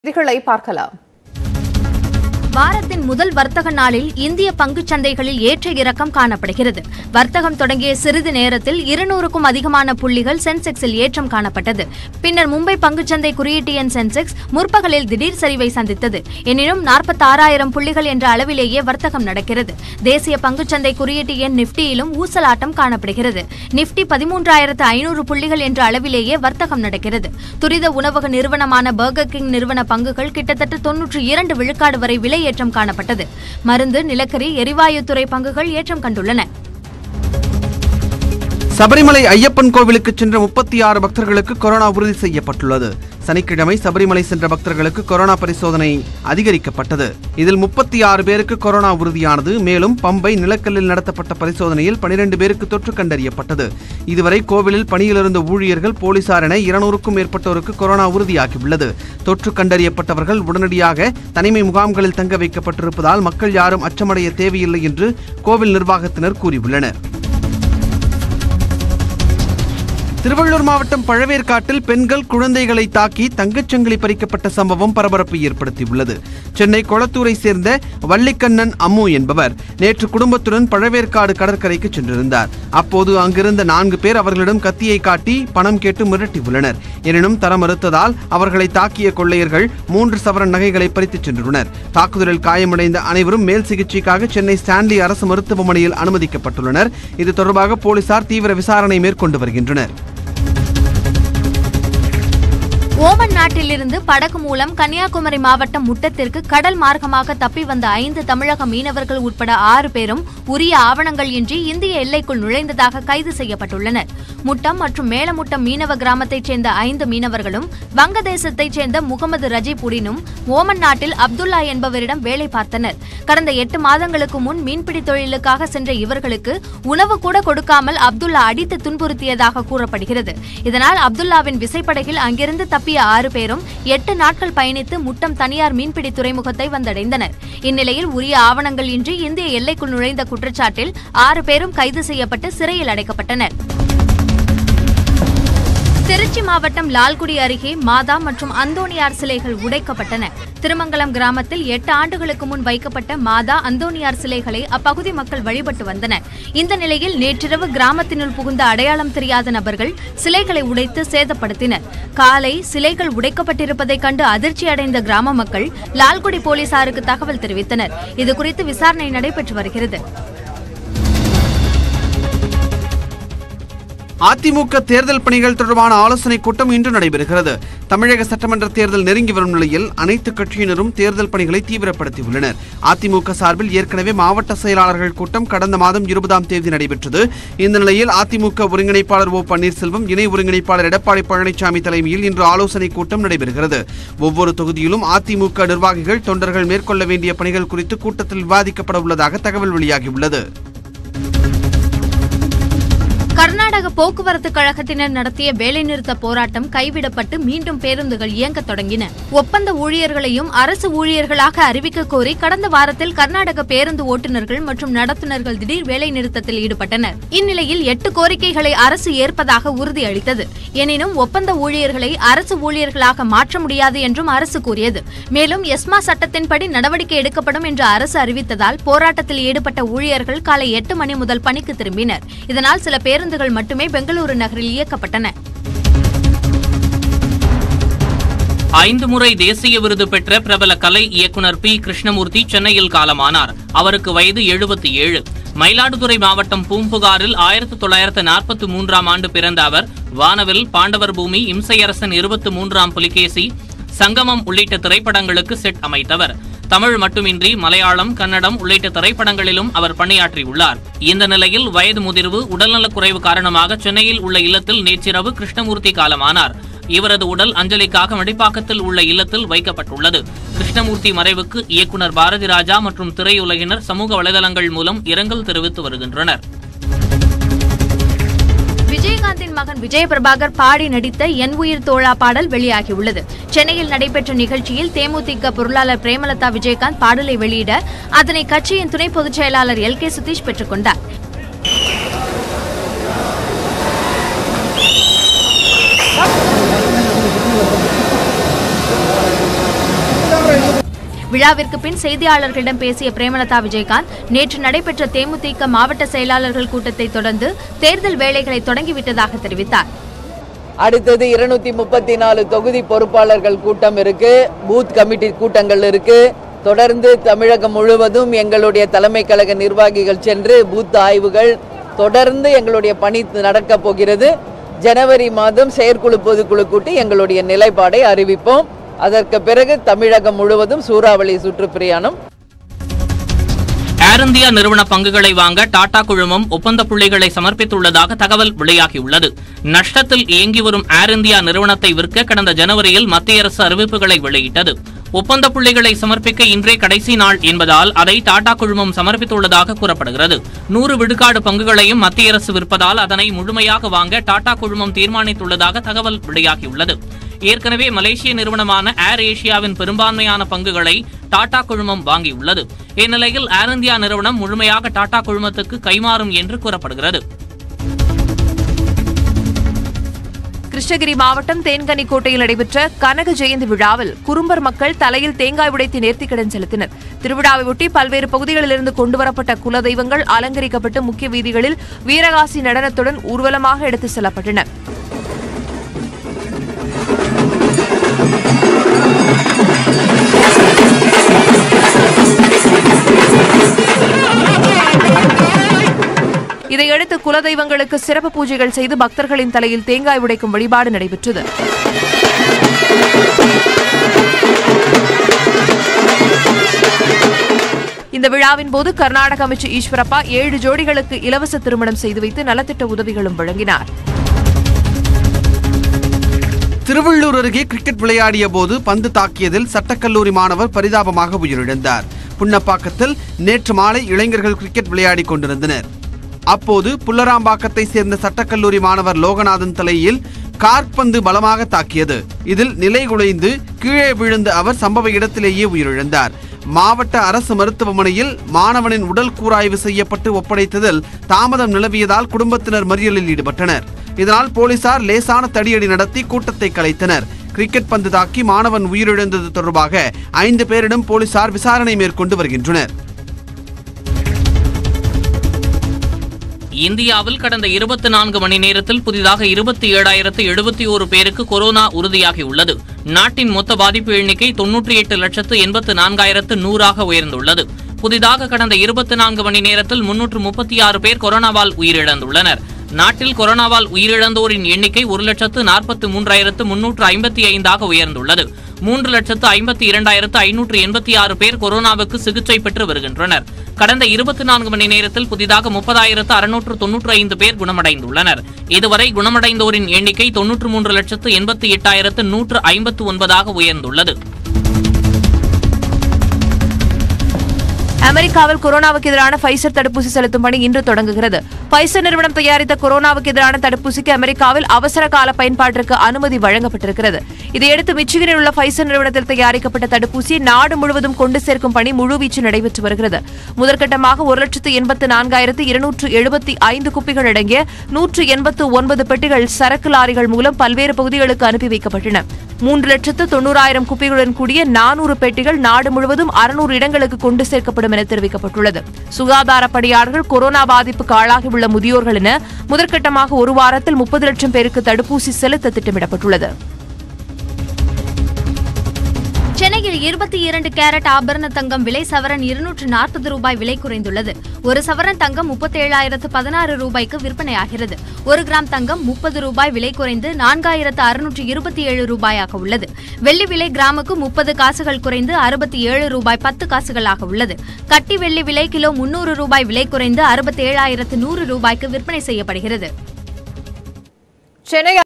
செய்திகளை பார்க்கலாம் வாரத்தின் முதல் வர்த்தக நாளில் இந்திய பங்குச் சந்தைகளில் ஏற்ற இறக்கம் காணப்படுகிறது வர்த்தகம் தொடங்கிய சிறிது நேரத்தில் இருநூறுக்கும் அதிகமான புள்ளிகள் சென்செக்ஸில் ஏற்றம் காணப்பட்டது பின்னர் மும்பை பங்குச்சந்தை குறியீட்டு எண் சென்செக்ஸ் முற்பகலில் திடீர் சரிவை சந்தித்தது எனினும் நாற்பத்தாறாயிரம் புள்ளிகள் என்ற அளவிலேயே வர்த்தகம் நடக்கிறது தேசிய பங்குச்சந்தை குறியீட்டு எண் நிப்டியிலும் ஊசலாட்டம் காணப்படுகிறது நிப்டி பதிமூன்றாயிரத்து ஐநூறு புள்ளிகள் என்ற அளவிலேயே வர்த்தகம் நடக்கிறது துரித உணவக நிறுவனமான பர்கர் கிங் நிறுவன பங்குகள் கிட்டத்தட்ட தொன்னூற்றி இரண்டு விழுக்காடு வரை விலை ஏற்றம் காணப்பட்டது மருந்து நிலக்கரி எரிவாயுத்துறை பங்குகள் ஏற்றம் கண்டுள்ளன சபரிமலை ஐயப்பன் கோவிலுக்கு சென்ற முப்பத்தி ஆறு பக்தர்களுக்கு கொரோனா உறுதி செய்யப்பட்டுள்ளது சனிக்கிழமை சபரிமலை சென்ற பக்தர்களுக்கு கொரோனா பரிசோதனை அதிகரிக்கப்பட்டது இதில் முப்பத்தி ஆறு பேருக்கு கொரோனா உறுதியானது மேலும் பம்பை நிலக்கல்லில் நடத்தப்பட்ட பரிசோதனையில் பனிரெண்டு பேருக்கு தொற்று கண்டறியப்பட்டது இதுவரை கோவிலில் பணியிலிருந்த ஊழியர்கள் போலீசார் என இருநூறுக்கும் மேற்பட்டோருக்கு கொரோனா உறுதியாகியுள்ளது தொற்று கண்டறியப்பட்டவர்கள் உடனடியாக தனிமை முகாம்களில் தங்க வைக்கப்பட்டிருப்பதால் மக்கள் யாரும் அச்சமடைய தேவையில்லை என்று கோவில் நிர்வாகத்தினர் கூறியுள்ளனர் திருவள்ளூர் மாவட்டம் பழவேற்காட்டில் பெண்கள் குழந்தைகளை தாக்கி தங்கச்சங்கிலி பறிக்கப்பட்ட சம்பவம் பரபரப்பை ஏற்படுத்தியுள்ளது சென்னை கொளத்தூரை சேர்ந்த வள்ளிக்கண்ணன் அம்மு என்பவர் நேற்று குடும்பத்துடன் பழவேற்காடு கடற்கரைக்கு சென்றிருந்தார் அப்போது அங்கிருந்த நான்கு பேர் அவர்களிடம் கத்தியை காட்டி பணம் கேட்டு மிரட்டியுள்ளனர் எனினும் தர மறுத்ததால் அவர்களை தாக்கிய கொள்ளையர்கள் மூன்று சவரன் நகைகளை பறித்துச் சென்றுள்ளனர் தாக்குதலில் காயமடைந்த அனைவரும் மேல் சிகிச்சைக்காக சென்னை ஸ்டான்லி அரசு மருத்துவமனையில் அனுமதிக்கப்பட்டுள்ளனர் இது தொடர்பாக போலீசார் தீவிர விசாரணை மேற்கொண்டு வருகின்றனர் ஓமன் நாட்டிலிருந்து படகு மூலம் கன்னியாகுமரி மாவட்டம் முட்டத்திற்கு கடல் மார்க்கமாக தப்பி வந்த ஐந்து தமிழக மீனவர்கள் உட்பட ஆறு பேரும் உரிய ஆவணங்கள் இன்றி இந்திய எல்லைக்குள் நுழைந்ததாக கைது செய்யப்பட்டுள்ளனர் முட்டம் மற்றும் மேலமுட்டம் மீனவ கிராமத்தைச் சேர்ந்த ஐந்து மீனவர்களும் வங்கதேசத்தைச் சேர்ந்த முகமது ரஜீபுடினும் ஓமன் நாட்டில் அப்துல்லா என்பவரிடம் வேலை பார்த்தனர் கடந்த எட்டு மாதங்களுக்கு முன் மீன்பிடி தொழிலுக்காக சென்ற இவர்களுக்கு உணவு கூட கொடுக்காமல் அப்துல்லா அடித்து துன்புறுத்தியதாக கூறப்படுகிறது இதனால் அப்துல்லாவின் விசைப்படகில் அங்கிருந்து தப்பிய ஆறு பேரும் எட்டு நாட்கள் பயணித்து முட்டம் தனியார் மீன்பிடி துறைமுகத்தை வந்தடைந்தனர் இந்நிலையில் உரிய ஆவணங்கள் இன்றி இந்திய எல்லைக்குள் நுழைந்த குற்றச்சாட்டில் ஆறு பேரும் கைது செய்யப்பட்டு சிறையில் அடைக்கப்பட்டனர் திருச்சி மாவட்டம் லால்குடி அருகே மாதா மற்றும் அந்தோணியார் சிலைகள் உடைக்கப்பட்டன திருமங்கலம் கிராமத்தில் எட்டு ஆண்டுகளுக்கு முன் வைக்கப்பட்ட மாதா அந்தோணியார் சிலைகளை அப்பகுதி மக்கள் வழிபட்டு வந்தனர் இந்த நிலையில் நேற்றிரவு கிராமத்தினுள் புகுந்த அடையாளம் தெரியாத நபர்கள் சிலைகளை உடைத்து சேதப்படுத்தினர் காலை சிலைகள் உடைக்கப்பட்டிருப்பதைக் கண்டு அதிர்ச்சி அடைந்த கிராம மக்கள் லால்குடி போலீசாருக்கு தகவல் தெரிவித்தனர் இதுகுறித்து விசாரணை நடைபெற்று வருகிறது அதிமுக தேர்தல் பணிகள் தொடர்பான ஆலோசனைக் கூட்டம் இன்று நடைபெறுகிறது தமிழக சட்டமன்ற தேர்தல் நெருங்கி வரும் நிலையில் அனைத்து கட்சியினரும் தேர்தல் பணிகளை தீவிரப்படுத்தியுள்ளனர் அதிமுக சார்பில் ஏற்கனவே மாவட்ட செயலாளர்கள் கூட்டம் கடந்த மாதம் இருபதாம் தேதி நடைபெற்றது இந்த நிலையில் அதிமுக ஒருங்கிணைப்பாளர் ஓ பன்னீர்செல்வம் இணை ஒருங்கிணைப்பாளர் எடப்பாடி பழனிசாமி தலைமையில் இன்று ஆலோசனைக் கூட்டம் நடைபெறுகிறது ஒவ்வொரு தொகுதியிலும் அதிமுக நிர்வாகிகள் தொண்டர்கள் மேற்கொள்ள வேண்டிய பணிகள் குறித்து கூட்டத்தில் விவாதிக்கப்பட உள்ளதாக தகவல் வெளியாகியுள்ளது கர்நாடக போக்குவரத்து கழகத்தினர் நடத்திய வேலைநிறுத்த போராட்டம் கைவிடப்பட்டு மீண்டும் பேருந்துகள் இயங்கத் தொடங்கின ஒப்பந்த ஊழியர்களையும் அரசு ஊழியர்களாக அறிவிக்க கோரி கடந்த வாரத்தில் கர்நாடக பேருந்து ஓட்டுநர்கள் மற்றும் நடத்துனர்கள் திடீர் வேலைநிறுத்தத்தில் ஈடுபட்டனர் இந்நிலையில் எட்டு கோரிக்கைகளை அரசு ஏற்பதாக உறுதியளித்தது எனினும் ஒப்பந்த ஊழியர்களை அரசு ஊழியர்களாக மாற்ற முடியாது என்றும் அரசு கூறியது மேலும் எஸ்மா சட்டத்தின்படி நடவடிக்கை எடுக்கப்படும் என்று அரசு அறிவித்ததால் போராட்டத்தில் ஈடுபட்ட ஊழியர்கள் காலை எட்டு மணி முதல் பணிக்கு திரும்பினர் இதனால் சில பேருந்துகள் மட்டுமே பெங்களூரு நகரில் இயக்கப்பட்டன ஐந்து முறை தேசிய விருது பெற்ற பிரபல கலை இயக்குனர் பி கிருஷ்ணமூர்த்தி சென்னையில் காலமானார் அவருக்கு வயது எழுபத்தி ஏழு மயிலாடுதுறை மாவட்டம் பூம்புகாரில் ஆயிரத்து தொள்ளாயிரத்து நாற்பத்தி மூன்றாம் ஆண்டு பிறந்த அவர் வானவில் பாண்டவர் பூமி இம்சையரசன் இருபத்தி மூன்றாம் புலிகேசி சங்கமம் உள்ளிட்ட திரைப்படங்களுக்கு செட் அமைத்தவர் தமிழ் மட்டுமின்றி மலையாளம் கன்னடம் உள்ளிட்ட திரைப்படங்களிலும் அவர் பணியாற்றியுள்ளார் இந்த நிலையில் வயது முதிர்வு உடல்நலக்குறைவு காரணமாக சென்னையில் உள்ள இல்லத்தில் நேற்றிரவு கிருஷ்ணமூர்த்தி காலமானார் இவரது உடல் அஞ்சலிக்காக மடிப்பாக்கத்தில் உள்ள இல்லத்தில் வைக்கப்பட்டுள்ளது கிருஷ்ணமூர்த்தி மறைவுக்கு இயக்குனர் பாரதி ராஜா மற்றும் திரையுலகினர் சமூக வலைதளங்கள் மூலம் இரங்கல் தெரிவித்து வருகின்றனர் விஜயகாந்தின் மகன் விஜய பிரபாகர் பாடி நடித்த என் உயிர் தோழா பாடல் வெளியாகியுள்ளது சென்னையில் நடைபெற்ற நிகழ்ச்சியில் தேமுதிக பொருளாளர் பிரேமலதா விஜயகாந்த் பாடலை வெளியிட அதனை கட்சியின் துணை பொதுச் செயலாளர் எல் கே சுதீஷ் பெற்றுக் கொண்டார் விழாவிற்கு பின் செய்தியாளர்களிடம் பேசிய பிரேமலதா விஜயகாந்த் நேற்று நடைபெற்ற தேமுதிக மாவட்ட செயலாளர்கள் கூட்டத்தை தொடர்ந்து தேர்தல் வேலைகளை தொடங்கிவிட்டதாக தெரிவித்தார் அடுத்தது இருநூத்தி முப்பத்தி நாலு தொகுதி பொறுப்பாளர்கள் கூட்டம் இருக்கு பூத் கமிட்டி கூட்டங்கள் இருக்கு தொடர்ந்து தமிழகம் முழுவதும் எங்களுடைய தலைமை கழக நிர்வாகிகள் சென்று பூத் ஆய்வுகள் தொடர்ந்து எங்களுடைய பணி நடக்க போகிறது ஜனவரி மாதம் செயற்குழு பொதுக்குழு கூட்டி எங்களுடைய நிலைப்பாடை அறிவிப்போம் அதற்கு பிறகு தமிழகம் முழுவதும் சூறாவளி சுற்றுப்பிரயாணம் ஏர் இந்தியா நிறுவன பங்குகளை வாங்க டாடா குழுமம் ஒப்பந்த புள்ளிகளை சமர்ப்பித்துள்ளதாக தகவல் வெளியாகியுள்ளது நஷ்டத்தில் இயங்கி வரும் ஏர் இந்தியா நிறுவனத்தை விற்க கடந்த ஜனவரியில் மத்திய அரசு அறிவிப்புகளை வெளியிட்டது ஒப்பந்த புள்ளிகளை சமர்ப்பிக்க இன்றே கடைசி நாள் என்பதால் அதை டாடா குழுமம் சமர்ப்பித்துள்ளதாக கூறப்படுகிறது நூறு விழுக்காடு பங்குகளையும் மத்திய அரசு விற்பதால் அதனை முழுமையாக வாங்க டாடா குழுமம் தீர்மானித்துள்ளதாக தகவல் வெளியாகியுள்ளது ஏற்கனவே மலேசிய நிறுவனமான ஏர் ஏசியாவின் பெரும்பான்மையான பங்குகளை டாடா குழுமம் வாங்கியுள்ளது இந்நிலையில் ஏர் இந்தியா நிறுவனம் முழுமையாக டாடா குழுமத்துக்கு கைமாறும் என்று கூறப்படுகிறது கிருஷ்ணகிரி மாவட்டம் தேன்கனிக்கோட்டையில் நடைபெற்ற கனக ஜெயந்தி விழாவில் குறும்பர் மக்கள் தலையில் தேங்காய் உடைத்து நேர்த்திக்கடன் செலுத்தினர் திருவிழாவை ஒட்டி பல்வேறு பகுதிகளிலிருந்து கொண்டுவரப்பட்ட குலதெய்வங்கள் அலங்கரிக்கப்பட்டு முக்கிய வீதிகளில் வீரகாசி நடனத்துடன் ஊர்வலமாக எடுத்துச் செல்லப்பட்டன இதையடுத்து குலதெய்வங்களுக்கு சிறப்பு பூஜைகள் செய்து பக்தர்களின் தலையில் தேங்காய் உடைக்கும் வழிபாடு நடைபெற்றது இந்த விழாவின் போது கர்நாடக அமைச்சர் ஈஸ்வரப்பா ஏழு ஜோடிகளுக்கு இலவச திருமணம் செய்து வைத்து நலத்திட்ட உதவிகளும் வழங்கினார் திருவள்ளூர் அருகே கிரிக்கெட் விளையாடிய போது பந்து தாக்கியதில் சட்டக்கல்லூரி மாணவர் பரிதாபமாக உயிரிழந்தார் புன்னப்பாக்கத்தில் நேற்று மாலை இளைஞர்கள் கிரிக்கெட் விளையாடிக் கொண்டிருந்தனர் அப்போது புல்லராம்பாக்கத்தை சேர்ந்த சட்டக்கல்லூரி மாணவர் லோகநாதன் தலையில் கார்பந்து பலமாக தாக்கியது இதில் நிலைகுலைந்து கீழே விழுந்த அவர் சம்பவ இடத்திலேயே உயிரிழந்தார் மாவட்ட அரசு மருத்துவமனையில் மாணவனின் உடல் கூராய்வு செய்யப்பட்டு ஒப்படைத்ததில் தாமதம் நிலவியதால் குடும்பத்தினர் மறியலில் ஈடுபட்டனர் இதனால் போலீசார் லேசான தடியடி நடத்தி கூட்டத்தை கலைத்தனர் கிரிக்கெட் பந்து தாக்கி மாணவன் உயிரிழந்தது தொடர்பாக ஐந்து பேரிடம் போலீசார் விசாரணை மேற்கொண்டு வருகின்றனர் இந்தியாவில் கடந்த இருபத்தி நான்கு மணி நேரத்தில் புதிதாக இருபத்தி ஏழாயிரத்து எழுபத்தி ஒரு பேருக்கு கொரோனா உறுதியாகியுள்ளது நாட்டின் மொத்த பாதிப்பு எண்ணிக்கை தொன்னூற்றி எட்டு லட்சத்து எண்பத்து நான்காயிரத்து நூறாக உயர்ந்துள்ளது புதிதாக கடந்த இருபத்தி நான்கு மணி நேரத்தில் முன்னூற்று முப்பத்தி ஆறு பேர் கொரோனாவால் உயிரிழந்துள்ளனர் நாட்டில் கொரோனாவால் உயிரிழந்தோரின் எண்ணிக்கை ஒரு லட்சத்து நாற்பத்தி மூன்றாயிரத்து முன்னூற்று ஐம்பத்தி ஐந்தாக உயர்ந்துள்ளது மூன்று லட்சத்து ஐம்பத்தி இரண்டாயிரத்து ஐநூற்று எண்பத்தி ஆறு பேர் கொரோனாவுக்கு சிகிச்சை பெற்று வருகின்றனர் கடந்த இருபத்தி நான்கு மணி நேரத்தில் புதிதாக முப்பதாயிரத்து அறுநூற்று தொன்னூற்று ஐந்து பேர் குணமடைந்துள்ளனர் இதுவரை குணமடைந்தோரின் எண்ணிக்கை தொன்னூற்று மூன்று லட்சத்து எண்பத்தி எட்டாயிரத்து நூற்று ஐம்பத்து ஒன்பதாக உயர்ந்துள்ளது அமெரிக்காவில் கொரோனாவுக்கு எதிரான ஃபைசர் தடுப்பூசி செலுத்தும் பணி இன்று தொடங்குகிறது ஃபைசர் நிறுவனம் தயாரித்த கொரோனாவுக்கு எதிரான தடுப்பூசிக்கு அமெரிக்காவில் அவசர கால பயன்பாட்டிற்கு அனுமதி வழங்கப்பட்டிருக்கிறது இதையடுத்து மிச்சிகனில் உள்ள ஃபைசர் நிறுவனத்தில் தயாரிக்கப்பட்ட தடுப்பூசியை நாடு முழுவதும் கொண்டு சேர்க்கும் பணி முழுவீச்சு நடைபெற்று வருகிறது முதற்கட்டமாக ஒரு லட்சத்து எண்பத்து நான்காயிரத்து இருநூற்று எழுபத்தி ஐந்து குப்பிகள் அடங்கிய நூற்று எண்பத்து ஒன்பது பெட்டிகள் சரக்கு லாரிகள் மூலம் பல்வேறு பகுதிகளுக்கு அனுப்பி வைக்கப்பட்டன மூன்று லட்சத்து தொண்ணூறாயிரம் குப்பிகளுடன் கூடிய நானூறு பெட்டிகள் நாடு முழுவதும் அறுநூறு இடங்களுக்கு கொண்டு சேர்க்கப்படும் என தெரிவிக்கப்பட்டுள்ளது சுகாதார பணியாளர்கள் கொரோனா பாதிப்புக்கு ஆளாகியுள்ள முதியோர்கள் என முதற்கட்டமாக ஒரு வாரத்தில் முப்பது லட்சம் பேருக்கு தடுப்பூசி செலுத்த திட்டமிடப்பட்டுள்ளது சென்னையில் இருபத்தி இரண்டு கேரட் ஆபரண தங்கம் விலை சவரன் இருநூற்று நாற்பது ரூபாய் விலை குறைந்துள்ளது ஒரு சவரன் தங்கம் முப்பத்தேழாயிரத்து பதினாறு ரூபாய்க்கு விற்பனையாகிறது ஒரு கிராம் தங்கம் முப்பது ரூபாய் விலை குறைந்து நான்காயிரத்து அறுநூற்று இருபத்தி ஏழு ரூபாயாக உள்ளது வெள்ளி விலை கிராமுக்கு முப்பது காசுகள் குறைந்து அறுபத்தி ஏழு ரூபாய் பத்து காசுகளாக உள்ளது கட்டி வெள்ளி விலை கிலோ முன்னூறு ரூபாய் விலை குறைந்து அறுபத்தி ஏழாயிரத்து நூறு ரூபாய்க்கு விற்பனை செய்யப்படுகிறது சென்னை